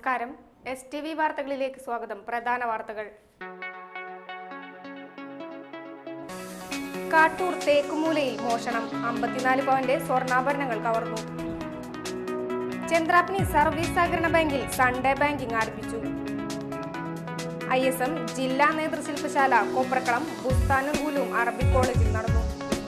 നമസ്കാരം S T V വാർത്തകളിലേക്ക് സ്വാഗതം പ്രധാന വാർത്തകൾ കാട്ടൂർ തേക്കുമൂലയിൽ മോഷണം അമ്പത്തിനാല് പവന്റെ സ്വർണ്ണാഭരണങ്ങൾ കവർന്നു ചന്ദ്രാപ്നി സർവീസ് സഹകരണ ബാങ്കിൽ സൺഡേ ബാങ്കിംഗ് ആരംഭിച്ചു ഐ എസ് എം ജില്ലാ നേതൃശില്പശാല കൊപ്രക്കളം ബുസ്താനുൽ ഉലൂം അറബിക് കോളേജിൽ നടന്നു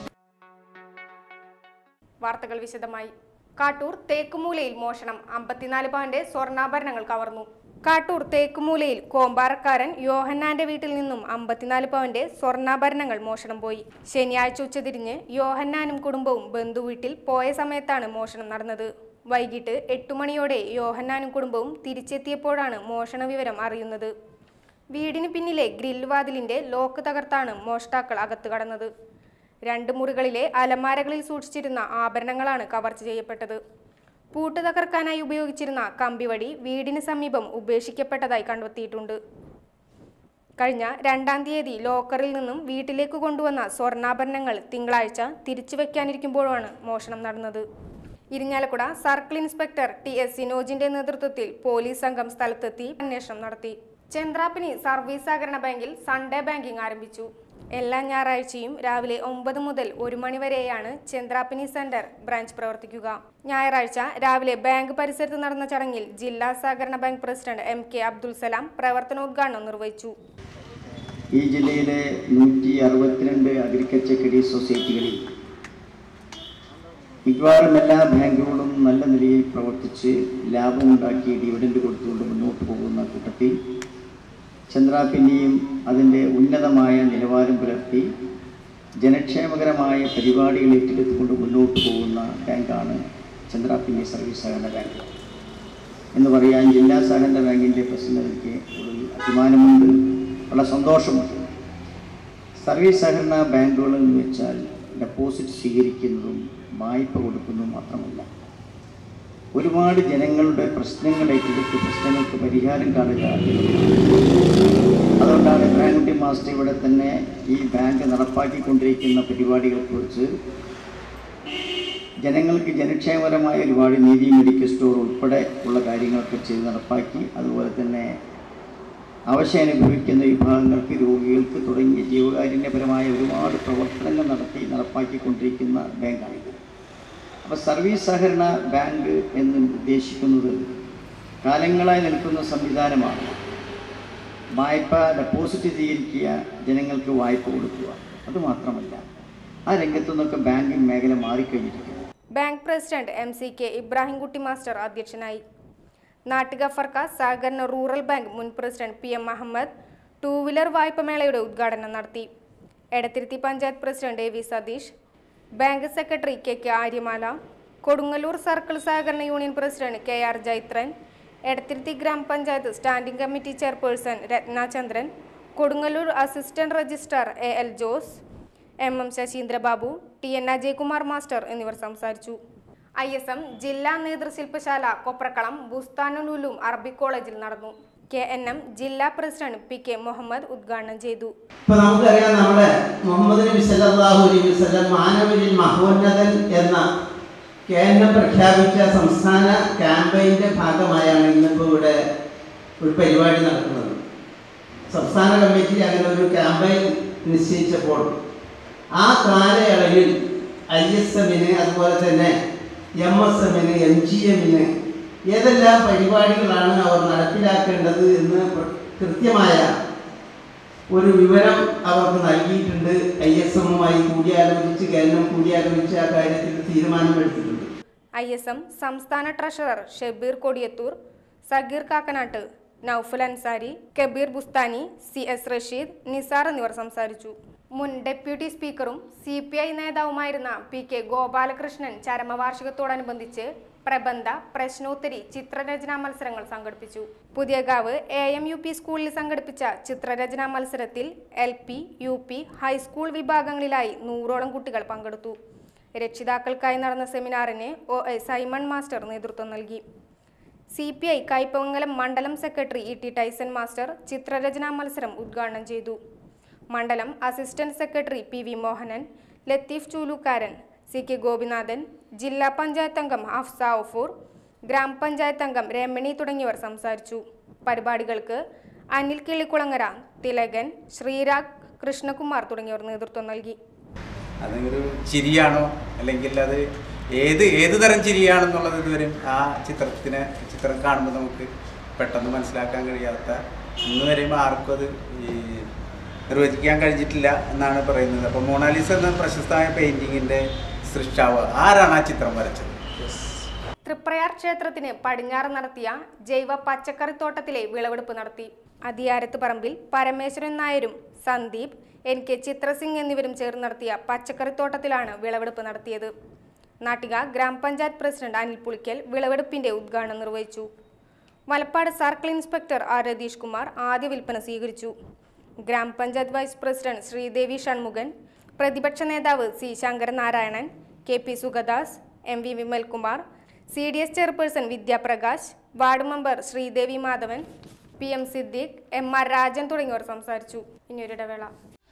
വാർത്തകൾ വിശദമായി കാട്ടൂർ തേക്കുമൂലയിൽ മോഷണം അമ്പത്തിനാല് പവന്റെ സ്വർണ്ണാഭരണങ്ങൾ കവർന്നു കാട്ടൂർ തേക്കുമൂലയിൽ കോമ്പാറക്കാരൻ യോഹന്നാന്റെ വീട്ടിൽ നിന്നും അമ്പത്തിനാല് പവന്റെ സ്വർണ്ണാഭരണങ്ങൾ മോഷണം പോയി ശനിയാഴ്ച ഉച്ചതിരിഞ്ഞ് യോഹന്നാനും കുടുംബവും ബന്ധുവീട്ടിൽ പോയ സമയത്താണ് മോഷണം നടന്നത് വൈകിട്ട് എട്ടു മണിയോടെ യോഹന്നാനും കുടുംബവും തിരിച്ചെത്തിയപ്പോഴാണ് മോഷണ വിവരം അറിയുന്നത് വീടിന് പിന്നിലെ ഗ്രിൽ വാതിലിന്റെ ലോക്ക് തകർത്താണ് മോഷ്ടാക്കൾ അകത്ത് കടന്നത് രണ്ട് മുറികളിലെ അലമാരകളിൽ സൂക്ഷിച്ചിരുന്ന ആഭരണങ്ങളാണ് കവർച്ച ചെയ്യപ്പെട്ടത് പൂട്ട് തകർക്കാനായി ഉപയോഗിച്ചിരുന്ന കമ്പിവടി വീടിന് സമീപം ഉപേക്ഷിക്കപ്പെട്ടതായി കണ്ടെത്തിയിട്ടുണ്ട് കഴിഞ്ഞ രണ്ടാം തീയതി ലോക്കറിൽ നിന്നും വീട്ടിലേക്ക് കൊണ്ടുവന്ന സ്വർണ്ണാഭരണങ്ങൾ തിങ്കളാഴ്ച തിരിച്ചു വെക്കാനിരിക്കുമ്പോഴാണ് മോഷണം നടന്നത് Irinjalakuda circle inspector T S സിനോജിന്റെ നേതൃത്വത്തിൽ പോലീസ് സംഘം സ്ഥലത്തെത്തി അന്വേഷണം നടത്തി ചന്ദ്രാപ്പിനി സർവീസ് സഹകരണ ബാങ്കിൽ സൺഡേ ബാങ്കിംഗ് ആരംഭിച്ചു എല്ലാ ഞായറാഴ്ചയും രാവിലെ ഒമ്പത് മുതൽ ഒരു മണി വരെയാണ് ചന്ദ്രാപ്പിനി സെന്റർ ബ്രാഞ്ച് പ്രവർത്തിക്കുക ഞായറാഴ്ച രാവിലെ ബാങ്ക് പരിസരത്ത് നടന്ന ചടങ്ങിൽ ജില്ലാ സഹകരണ bank president M K Abdul Salam പ്രവർത്തനോദ്ഘാടനം നിർവഹിച്ചു ഈ ജില്ലയിലെ നൂറ്റി അറുപത്തിരണ്ട് അഗ്രികൾച്ചർ ക്രെഡിറ്റ് സൊസൈറ്റികളിൽ മിക്കവാറും എല്ലാ ബാങ്കുകളും നല്ല നിലയിൽ പ്രവർത്തിച്ച് ലാഭമുണ്ടാക്കി ഡിവിഡൻഡ് കൊടുത്തുകൊണ്ട് മുന്നോട്ട് പോകുന്ന കൂട്ടത്തിൽ ചന്ദ്രാപിന്നെയും അതിൻ്റെ ഉന്നതമായ നിലവാരം പുലർത്തി ജനക്ഷേമകരമായ പരിപാടികൾ ഏറ്റെടുത്തുകൊണ്ട് മുന്നോട്ട് പോകുന്ന ബാങ്കാണ് ചന്ദ്രാപിന്നി സർവീസ് സഹകരണ ബാങ്ക് എന്ന് പറയാൻ ജില്ലാ സഹകരണ ബാങ്കിൻ്റെ പ്രസിഡന്റ് എനിക്ക് ഒരു അഭിമാനമുണ്ട് വളരെ സന്തോഷമുണ്ട് സർവീസ് സഹകരണ ബാങ്കുകൾ എന്ന് വെച്ചാൽ ഡെപ്പോസിറ്റ് സ്വീകരിക്കുന്നതും വായ്പ കൊടുക്കുന്നതും മാത്രമല്ല ഒരുപാട് ജനങ്ങളുടെ പ്രശ്നങ്ങൾ ഏറ്റെടുത്ത് പ്രശ്നങ്ങൾക്ക് പരിഹാരം കാണുക അതുകൊണ്ടാണ് ഇബ്രാഹിംകുട്ടി മാസ്റ്റർ ഇവിടെ തന്നെ ഈ ബാങ്ക് നടപ്പാക്കിക്കൊണ്ടിരിക്കുന്ന പരിപാടികളെക്കുറിച്ച് ജനങ്ങൾക്ക് ജനക്ഷേമപരമായ ഒരുപാട് നീതി മെഡിക്കൽ സ്റ്റോർ ഉൾപ്പെടെ ഉള്ള കാര്യങ്ങളൊക്കെ ചെയ്ത് നടപ്പാക്കി അതുപോലെ തന്നെ അവശ അനുഭവിക്കുന്ന വിഭാഗങ്ങൾക്ക് രോഗികൾക്ക് തുടങ്ങിയ ജീവകാരുണ്യപരമായ ഒരുപാട് പ്രവർത്തനങ്ങൾ നടത്തി നടപ്പാക്കിക്കൊണ്ടിരിക്കുന്ന ബാങ്കാണിത് അപ്പോൾ സർവീസ് സഹകരണ ബാങ്ക് എന്ന് ഉദ്ദേശിക്കുന്നത് കാലങ്ങളായി നിൽക്കുന്ന സംവിധാനമാണ് വായ്പ ഡെപ്പോസിറ്റ് സ്വീകരിക്കുക ജനങ്ങൾക്ക് വായ്പ കൊടുക്കുക അതുമാത്രമല്ല ആ രംഗത്തു നിന്നൊക്കെ ബാങ്കിങ് മേഖല മാറിക്കഴിഞ്ഞിരിക്കുന്നു bank president M C K Ibrahimkutty master അധ്യക്ഷനായി നാട്ടിക ഫർക്ക സഹകരണ റൂറൽ ബാങ്ക് മുൻ president P M Ahammed two wheeler വായ്പ മേളയുടെ ഉദ്ഘാടനം നടത്തി Edathiruthy panchayat president A V Satheesh bank secretary K K Aryamala Kodungallur circle സഹകരണ union president K R Jaithran Edathiruthy ഗ്രാമപഞ്ചായത്ത് standing committee chairperson Rathnachandran Kodungallur assistant registrar A L Jose M M Sasheendrababu T N Ajaykumar master എന്നിവർ സംസാരിച്ചു I S M ജില്ലാ നേതൃശില്പശാല കൊപ്രക്കളം ബുസ്താനുലുലും അറബിക് കോളേജിൽ നടന്നു കെ എൻ എം ജില്ലാ president P K Muhammad ഉദ്ഘാടനം ചെയ്തു ഇപ്പൊ നമുക്കറിയാം നമ്മുടെ മുഹമ്മദ് നബി സല്ലല്ലാഹു അലൈഹി വസല്ലം മാനവരിൽ മഹോന്നതൻ എന്ന കേന്ദ്രം പ്രഖ്യാപിച്ച സംസ്ഥാന ക്യാമ്പയിന്റെ ഭാഗമായാണ് ഇന്നിപ്പോൾ ഇവിടെ ഒരു പരിപാടി നടക്കുന്നത് സംസ്ഥാന കമ്മിറ്റി അങ്ങനെ ഒരു ക്യാമ്പയിൻ നിശ്ചയിച്ചപ്പോൾ ആ കാലയളവിൽ ഐ എസ് എമ്മിന് അതുപോലെ തന്നെ എം എസ് എമ്മിന് എം ജി എമ്മിന് ഏതെല്ലാം പരിപാടികളാണ് അവർ നടപ്പിലാക്കേണ്ടത് എന്ന് പ്ര- കൃത്യമായ ഒരു വിവരം അവർക്ക് നൽകിയിട്ടുണ്ട് ഐ എസ് എമ്മുമായി കൂടിയാലോചിച്ച് കേന്ദ്രം കൂടിയാലോചിച്ച് ആ കാര്യത്തിൽ തീരുമാനമെടുത്തിട്ടുണ്ട് ഐ എസ് എം സംസ്ഥാന treasurer Shebeer Kodiyathur Sageer Kakkanatt Noufal Ansari Kabeer Bustani C S Rasheed Nisar എന്നിവർ സംസാരിച്ചു മുൻ ഡെപ്യൂട്ടി സ്പീക്കറും സി പി ഐ നേതാവുമായിരുന്ന പി കെ ഗോപാലകൃഷ്ണൻ ചരമവാർഷികത്തോടനുബന്ധിച്ച് പ്രബന്ധ പ്രശ്നോത്തരി ചിത്രരചനാ മത്സരങ്ങൾ സംഘടിപ്പിച്ചു Puthiyakavu A M U P സ്കൂളിൽ സംഘടിപ്പിച്ച ചിത്രരചനാ മത്സരത്തിൽ L P U P high school വിഭാഗങ്ങളിലായി നൂറോളം കുട്ടികൾ പങ്കെടുത്തു രക്ഷിതാക്കൾക്കായി നടന്ന സെമിനാറിന് ഒ എ സൈമൺ മാസ്റ്റർ നേതൃത്വം നൽകി സി പി ഐ കൈപ്പമംഗലം മണ്ഡലം secretary E T Tyson master ചിത്രരചനാ മത്സരം ഉദ്ഘാടനം ചെയ്തു മണ്ഡലം assistant secretary P V Mohanan Latheef Choolukkaran C K Gopinathan ജില്ലാ പഞ്ചായത്ത് അംഗം ഹഫ്സ ഒഫൂർ ഗ്രാമപഞ്ചായത്ത് അംഗം രമണി തുടങ്ങിയവർ സംസാരിച്ചു പരിപാടികൾക്ക് അനിൽ കിള്ളിക്കുളങ്ങര തിലകൻ ശ്രീരാഗ് കൃഷ്ണകുമാർ തുടങ്ങിയവർ നേതൃത്വം നൽകി അതൊരു ചിരിയാണോ അല്ലെങ്കിൽ അത് ഏത് ഏത് തരം ചിരിയാണെന്നുള്ളത് ഇതുവരെ ആ ചിത്രത്തിനെ ചിത്രം കാണുമ്പോൾ നമുക്ക് പെട്ടെന്ന് മനസ്സിലാക്കാൻ കഴിയാത്ത ഇന്ന് വരെയും ആർക്കും അത് ഈ നിർവചിക്കാൻ കഴിഞ്ഞിട്ടില്ല എന്നാണ് പറയുന്നത് അപ്പോൾ മൊണാലിസ എന്ന പ്രശസ്തമായ പെയിൻറ്റിങ്ങിൻ്റെ സൃഷ്ടാവ് ആരാണ് ആ ചിത്രം വരച്ചത് തൃപ്രയാർ ക്ഷേത്രത്തിന് പടിഞ്ഞാറ് നടത്തിയ ജൈവ പച്ചക്കറിത്തോട്ടത്തിലെ വിളവെടുപ്പ് നടത്തി അതിയാരത്ത് പറമ്പിൽ പരമേശ്വരൻ നായരും സന്ദീപ് എൻ കെ ചിത്രസിംഗ് എന്നിവരും ചേർന്ന് നടത്തിയ പച്ചക്കറിത്തോട്ടത്തിലാണ് വിളവെടുപ്പ് നടത്തിയത് നാട്ടിക ഗ്രാമപഞ്ചായത്ത് പ്രസിഡന്റ് അനിൽ പുളിക്കൽ വിളവെടുപ്പിന്റെ ഉദ്ഘാടനം നിർവഹിച്ചു Valappad circle inspector R Ratheesh Kumar ആദ്യ വിൽപ്പന സ്വീകരിച്ചു ഗ്രാമപഞ്ചായത്ത് വൈസ് പ്രസിഡന്റ് ശ്രീദേവി ഷൺമുഖൻ പ്രതിപക്ഷ നേതാവ് C Sankaranarayanan K P Sugadas M V Vimalkumar C D S chairperson Vidyaprakash ward member Sridevi Madhavan P M Siddique M R Rajan തുടങ്ങിയവർ സംസാരിച്ചു ഇനിയൊരിടവേള